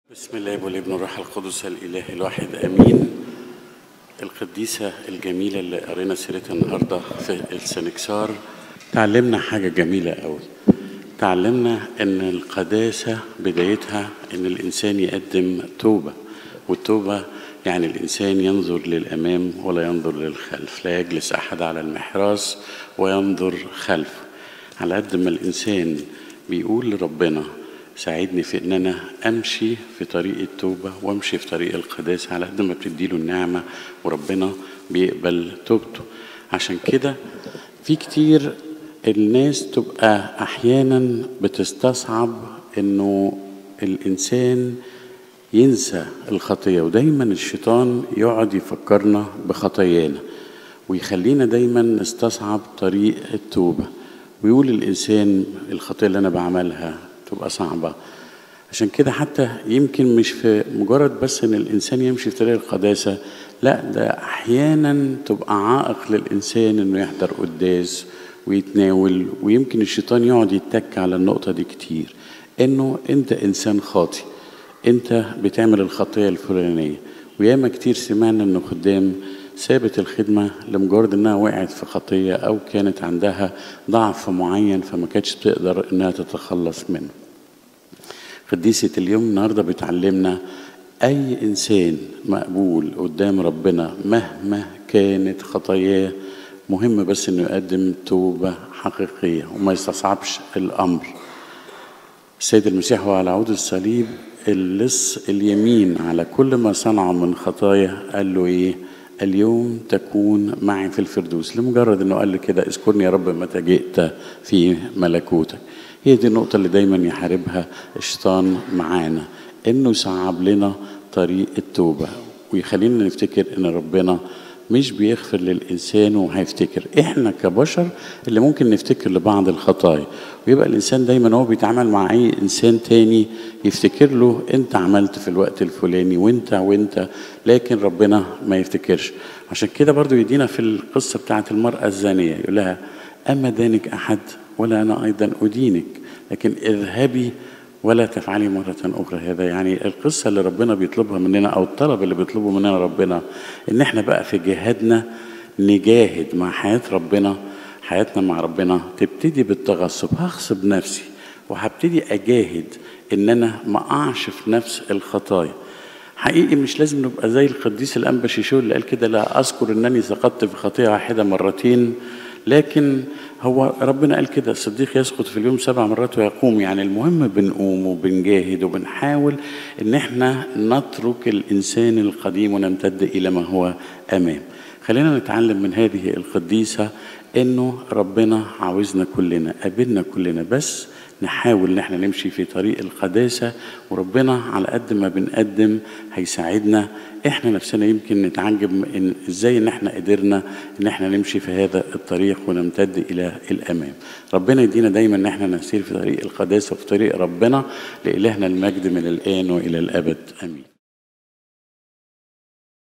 بسم الله والابن والروح القدس الاله الواحد امين القديسه الجميله اللي قرينا سيرتها النهارده في السنكسار تعلمنا حاجه جميله قوي تعلمنا ان القداسه بدايتها ان الانسان يقدم توبه والتوبه يعني الانسان ينظر للامام ولا ينظر للخلف لا يجلس احد على المحراس وينظر خلفه على قد ما الانسان بيقول لربنا ساعدني في ان انا امشي في طريق التوبه وامشي في طريق القداسه على قد ما بتديله النعمه وربنا بيقبل توبته عشان كده في كتير الناس تبقى احيانا بتستصعب انه الانسان ينسى الخطيه ودايما الشيطان يقعد يفكرنا بخطايانا ويخلينا دايما نستصعب طريق التوبه ويقول الانسان الخطيه اللي انا بعملها تبقى صعبة عشان كده حتى يمكن مش في مجرد بس ان الانسان يمشي في طريق القداسة لا ده احيانا تبقى عائق للانسان انه يحضر قداس ويتناول ويمكن الشيطان يقعد يتك على النقطة دي كتير انه انت انسان خاطي انت بتعمل الخطية الفلانية وياما كتير سمعنا انه خدام سابت الخدمة لمجرد انها وقعت في خطية او كانت عندها ضعف معين فما كانتش تقدر انها تتخلص منه قديسة اليوم النهاردة بتعلمنا اي انسان مقبول قدام ربنا مهما كانت خطاياه مهم بس انه يقدم توبة حقيقية وما يستصعبش الامر السيد المسيح وعلى عود الصليب اللص اليمين على كل ما صنعه من خطايا قال له ايه اليوم تكون معي في الفردوس لمجرد انه قال لي كده اذكرني يا رب متى جئت في ملكوتك هي دي النقطة اللي دايما يحاربها الشيطان معانا انه يصعب لنا طريق التوبة ويخلينا نفتكر ان ربنا مش بيغفر للإنسان وهيفتكر إحنا كبشر اللي ممكن نفتكر لبعض الخطايا ويبقى الإنسان دايما هو بيتعامل مع أي إنسان تاني يفتكر له أنت عملت في الوقت الفلاني وأنت وأنت لكن ربنا ما يفتكرش عشان كده برضو يدينا في القصة بتاعت المرأة الزانية يقول لها أما دانك أحد ولا أنا أيضا أدينك لكن اذهبي ولا تفعلي مرة أخرى هذا يعني القصة اللي ربنا بيطلبها مننا أو الطلب اللي بيطلبه مننا ربنا إن إحنا بقى في جهادنا نجاهد مع حياة ربنا حياتنا مع ربنا تبتدي بالتغصب هغصب نفسي وهبتدي أجاهد إن أنا ما أقعش في نفس الخطايا حقيقي مش لازم نبقى زي القديس الأنبا شيشو اللي قال كده لا أذكر أنني سقطت في خطيئة واحدة مرتين لكن هو ربنا قال كده الصديق يسقط في اليوم سبع مرات ويقوم يعني المهم بنقوم وبنجاهد وبنحاول ان احنا نترك الانسان القديم ونمتد الى ما هو امام خلينا نتعلم من هذه القديسه انه ربنا عاوزنا كلنا قابلنا كلنا بس نحاول ان احنا نمشي في طريق القداسه وربنا على قد ما بنقدم هيساعدنا احنا نفسنا يمكن نتعجب إن ازاي ان احنا قدرنا ان احنا نمشي في هذا الطريق ونمتد الى الامام ربنا يدينا دايما ان احنا نسير في طريق القداسه وفي طريق ربنا لالهنا المجد من الان والى الابد امين